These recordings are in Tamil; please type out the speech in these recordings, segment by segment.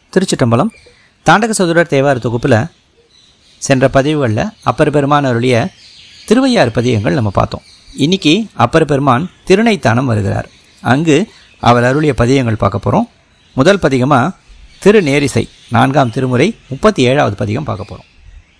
திருச்சிற்றம்பலம் தாண்டக சதுரர் தேவார தொகுப்பில் சென்ற பதிவுகளில் அப்பர் பெருமான் அருளிய திருவையாறு பதியங்கள் நம்ம பார்த்தோம் இன்னைக்கு அப்பர் பெருமான் திருநைத்தானம் வருகிறார் அங்கு அவர் அருளிய பதியங்கள் பார்க்க போகிறோம் முதல் பதிகமாக திருநேரிசை நான்காம் திருமுறை முப்பத்தி ஏழாவது பதிகம் பார்க்க போகிறோம்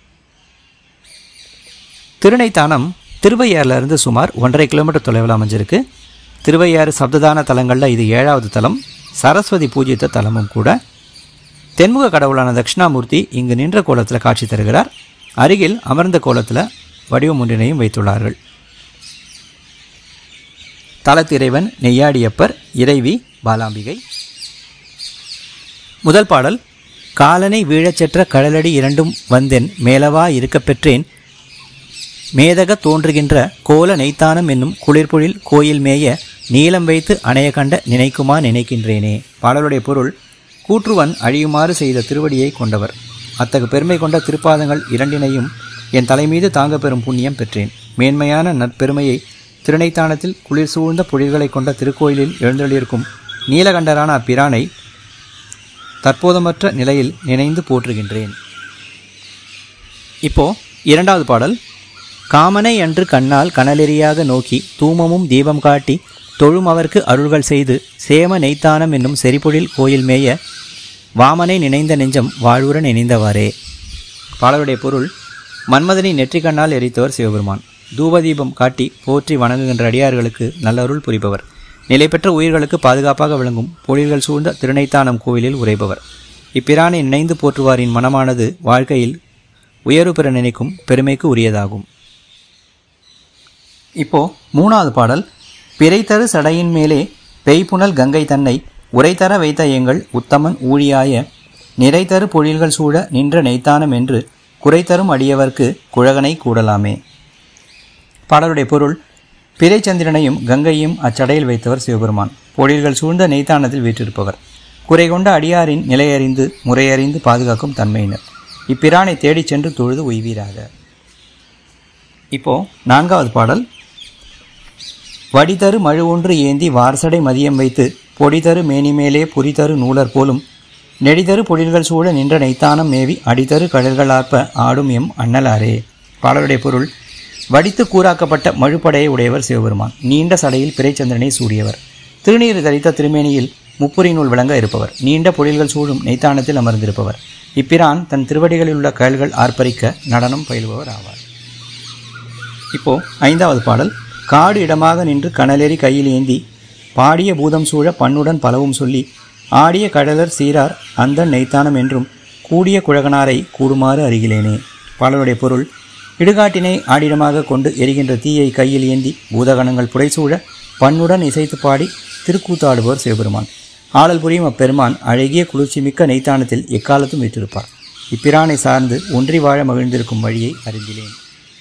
திருநைத்தானம் திருவையாறுல இருந்து சுமார் ஒன்றரை கிலோமீட்டர் தொலைவில் அமைஞ்சிருக்கு திருவையாறு சப்ததான தலங்களில் இது ஏழாவது தலம் சரஸ்வதி பூஜித்த தலமும் கூட தென்முக கடவுளான தட்சிணாமூர்த்தி இங்கு நின்ற கோலத்தில் காட்சி தருகிறார் அருகில் அமர்ந்த கோலத்தில் வடிவம் ஒன்றினையும் வைத்துள்ளார்கள் தலத்திறைவன் நெய்யாடியப்பர் இறைவி பாலாம்பிகை முதல் பாடல் காலனை வீழச்செற்ற கடலடி இரண்டும் வந்தென் மேலவா இருக்கப் பெற்றேன் மேதக தோன்றுகின்ற கோல நெய்த்தானம் என்னும் குளிர்பொழில் கோயில் மேய நீலம் வைத்து அணைய கண்ட நினைக்குமா நினைக்கின்றேனே பாடலுடைய பொருள் கூற்றுவன் அழியுமாறு செய்த திருவடியை கொண்டவர் அத்தகு பெருமை கொண்ட திருப்பாதங்கள் இரண்டினையும் என் தலைமீது தாங்க பெறும் புண்ணியம் பெற்றேன் மேன்மையான நற்பெருமையை திருநைத்தானத்தில் குளிர் சூழ்ந்த பொழில்களை கொண்ட திருக்கோயிலில் எழுந்தொழியிருக்கும் நீலகண்டரான அப்பிரானை தற்போதமற்ற நிலையில் நினைந்து போற்றுகின்றேன் இப்போ இரண்டாவது பாடல் காமனை அன்று கண்ணால் கனலெறியாக நோக்கி தூமமும் தீபம் காட்டி தொழும் அவர்க்கு அருள்கள் செய்து சேம நெய்த்தானம் என்னும் செறிபொழில் கோயில் மேய வாமனை நினைந்த நெஞ்சம் வாழ்வுற நினைந்தவாறே பாடலுடைய பொருள் மன்மதனை நெற்றிக் கண்ணால் எரித்தவர் சிவபெருமான் தூபதீபம் காட்டி போற்றி வணங்குகின்ற அடியார்களுக்கு நல்லருள் புரிபவர் நிலை பெற்ற உயிர்களுக்கு பாதுகாப்பாக விளங்கும் பொழில்கள் சூழ்ந்த திருநைத்தானம் கோவிலில் உரைபவர் இப்பிரானை நினைந்து போற்றுவாரின் மனமானது வாழ்க்கையில் உயர்வு பெற நினைக்கும் பெருமைக்கு உரியதாகும் இப்போ மூணாவது பாடல் பிறைத்தரு சடையின் மேலே பெய்ப்புணல் கங்கை தன்னை உரைத்தர வைத்த எங்கள் உத்தமன் ஊழியாய நிறைத்தரு பொழில்கள் சூழ நின்ற நெய்த்தானம் என்று குறைத்தரும் அடியவர்க்கு குழகனை கூடலாமே பாடலுடைய பொருள் பிறைச்சந்திரனையும் கங்கையும் அச்சடையில் வைத்தவர் சிவபெருமான் பொழில்கள் சூழ்ந்த நெய்த்தானத்தில் வீற்றிருப்பவர் குறை கொண்ட அடியாரின் நிலையறிந்து முறையறிந்து பாதுகாக்கும் தன்மையினர் இப்பிரானை தேடிச் சென்று தொழுது உய்வீராக இப்போ நான்காவது பாடல் வடிதரு மழு ஒன்று ஏந்தி வாரசடை மதியம் வைத்து பொடிதரு மேனிமேலே புரிதரு நூலர் போலும் நெடிதரு பொழில்கள் சூழ நின்ற நெய்த்தானம் மேவி அடிதரு கடல்களார்ப்ப ஆடும் எம் அண்ணலாரே பாடலுடைய பொருள் வடித்து கூறாக்கப்பட்ட மழுப்படையை உடையவர் சிவபெருமான் நீண்ட சடையில் பிறைச்சந்திரனை சூடியவர் திருநீர் தரித்த திருமேனியில் முப்புரி நூல் விளங்க இருப்பவர் நீண்ட பொழில்கள் சூழும் நெய்த்தானத்தில் அமர்ந்திருப்பவர் இப்பிரான் தன் திருவடிகளில் உள்ள கயல்கள் ஆர்ப்பரிக்க நடனம் பயில்பவர் ஆவார் இப்போ ஐந்தாவது பாடல் காடு இடமாக நின்று கனலேறி கையில் ஏந்தி பாடிய பூதம் சூழ பண்ணுடன் பலவும் சொல்லி ஆடிய கடலர் சீரார் அந்த நெய்த்தானம் என்றும் கூடிய குழகனாரை கூடுமாறு அருகிலேனே பாடலுடைய பொருள் இடுகாட்டினை ஆடிடமாக கொண்டு எரிகின்ற தீயை கையில் ஏந்தி பூதகணங்கள் புடைசூழ பண்ணுடன் இசைத்து பாடி திருக்கூத்தாடுபவர் சிவபெருமான் ஆடல் புரியும் அப்பெருமான் அழகிய குளிர்ச்சிமிக்க நெய்த்தானத்தில் எக்காலத்தும் வீற்றிருப்பார் இப்பிரானை சார்ந்து ஒன்றி வாழ மகிழ்ந்திருக்கும் வழியை அறிந்திலேன்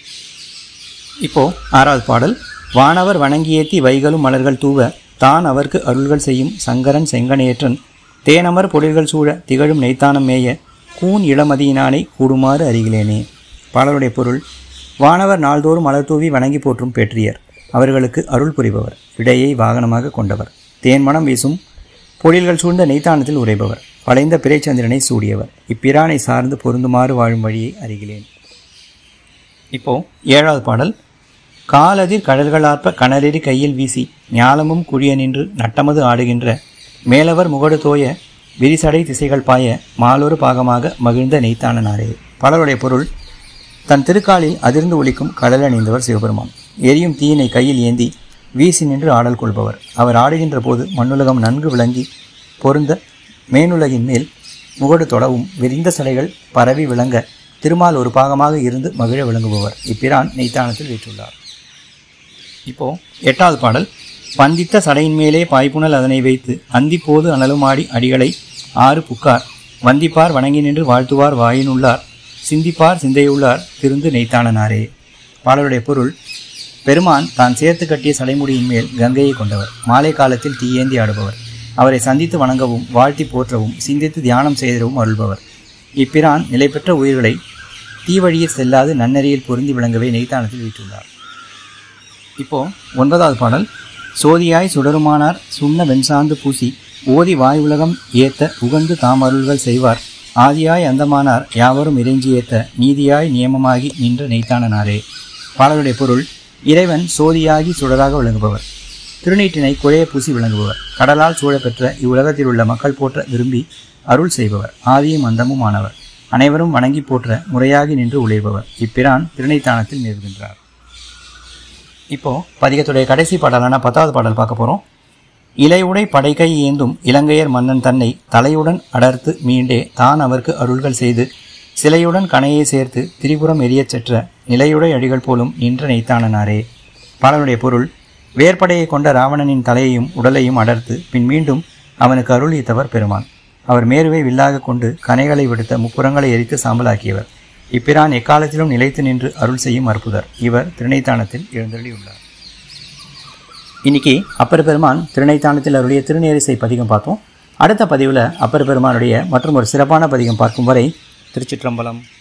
இப்போ ஆறாவது பாடல் வானவர் வணங்கியேத்தி வைகளும் மலர்கள் தூவ தான் அவர்க்கு அருள்கள் செய்யும் சங்கரன் செங்கனேற்றன் தேனமர் பொழில்கள் சூழ திகழும் நெய்த்தானம் மேய கூன் இளமதியினானை கூடுமாறு அறிகிலேனே பாடலுடைய பொருள் வானவர் நாள்தோறும் மலர் தூவி வணங்கி போற்றும் பேற்றியர் அவர்களுக்கு அருள் புரிபவர் விடையை வாகனமாக கொண்டவர் தேன்மணம் வீசும் பொழில்கள் சூழ்ந்த நெய்த்தானத்தில் உரைபவர் வளைந்த பிறைச்சந்திரனை சூடியவர் இப்பிரானை சார்ந்து பொருந்துமாறு வாழும் வழியை அறிகிலேன் இப்போ ஏழாவது பாடல் காலதிர் கடல்களார்ப்ப கனலெறி கையில் வீசி ஞாலமும் குழிய நின்று நட்டமது ஆடுகின்ற மேலவர் முகடு தோய விரிசடை திசைகள் பாய மாலொரு பாகமாக மகிழ்ந்த நெய்த்தானனாரே பலருடைய பொருள் தன் திருக்காலில் அதிர்ந்து ஒலிக்கும் கடல் அணிந்தவர் சிவபெருமான் எரியும் தீயினை கையில் ஏந்தி வீசி நின்று ஆடல் கொள்பவர் அவர் ஆடுகின்ற போது மண்ணுலகம் நன்கு விளங்கி பொருந்த மேனுலகின் மேல் முகடு தொடவும் விரிந்த சடைகள் பரவி விளங்க திருமால் ஒரு பாகமாக இருந்து மகிழ விளங்குபவர் இப்பிரான் நெய்த்தானத்தில் வீற்றுள்ளார் இப்போ எட்டாவது பாடல் பந்தித்த சடையின் மேலே பாய்ப்புணல் அதனை வைத்து அந்திப்போது அனலுமாடி அடிகளை ஆறு புக்கார் வந்திப்பார் வணங்கி நின்று வாழ்த்துவார் வாயினுள்ளார் சிந்திப்பார் சிந்தையுள்ளார் திருந்து நெய்த்தானனாரே பாடலுடைய பொருள் பெருமான் தான் சேர்த்து கட்டிய சடைமுடியின் மேல் கங்கையை கொண்டவர் மாலை காலத்தில் தீயேந்தி ஆடுபவர் அவரை சந்தித்து வணங்கவும் வாழ்த்தி போற்றவும் சிந்தித்து தியானம் செய்திடவும் அருள்பவர் இப்பிரான் நிலை பெற்ற உயிர்களை தீவழியில் செல்லாது நன்னெறியில் பொருந்தி விளங்கவே நெய்த்தானத்தில் வீட்டுள்ளார் இப்போ ஒன்பதாவது பாடல் சோதியாய் சுடருமானார் சுண்ண வெண்சாந்து பூசி ஓதி வாய் உலகம் ஏத்த உகந்து தாம் அருள்கள் செய்வார் ஆதியாய் அந்தமானார் யாவரும் இறைஞ்சி ஏத்த நீதியாய் நியமமாகி நின்ற நெய்த்தானனாரே பாடலுடைய பொருள் இறைவன் சோதியாகி சுடராக விளங்குபவர் திருநீட்டினை குழைய பூசி விளங்குபவர் கடலால் சூழப்பெற்ற இவ்வுலகத்தில் உள்ள மக்கள் போற்ற விரும்பி அருள் செய்பவர் ஆதியும் அந்தமும் ஆனவர் அனைவரும் வணங்கி போற்ற முறையாகி நின்று உழைப்பவர் இப்பிரான் திருநைத்தானத்தில் நிறுவுகின்றார் இப்போ பதிகத்துடைய கடைசி பாடலான பத்தாவது பாடல் பார்க்க போறோம் இலையுடை படைக்கை ஏந்தும் இலங்கையர் மன்னன் தன்னை தலையுடன் அடர்த்து மீண்டே தான் அவருக்கு அருள்கள் செய்து சிலையுடன் கணையை சேர்த்து திரிபுரம் எரியச் செற்ற நிலையுடை அடிகள் போலும் நின்ற நெய்த்தானனாரே பாடலுடைய பொருள் வேற்படையை கொண்ட ராவணனின் தலையையும் உடலையும் அடர்த்து பின் மீண்டும் அவனுக்கு அருளித்தவர் பெருமான் அவர் மேருவை வில்லாக கொண்டு கனைகளை விடுத்த முப்புறங்களை எரித்து சாம்பலாக்கியவர் இப்பிரான் எக்காலத்திலும் நிலைத்து நின்று அருள் செய்யும் அற்புதர் இவர் திருநைத்தானத்தில் எழுந்தள்ளியுள்ளார் இன்னைக்கு அப்பர் பெருமான் திருநைத்தானத்தில் அருளிய திருநேரிசை பதிகம் பார்த்தோம் அடுத்த பதிவில் அப்பர் பெருமானுடைய மற்றும் ஒரு சிறப்பான பதிகம் பார்க்கும் வரை திருச்சிற்றம்பலம்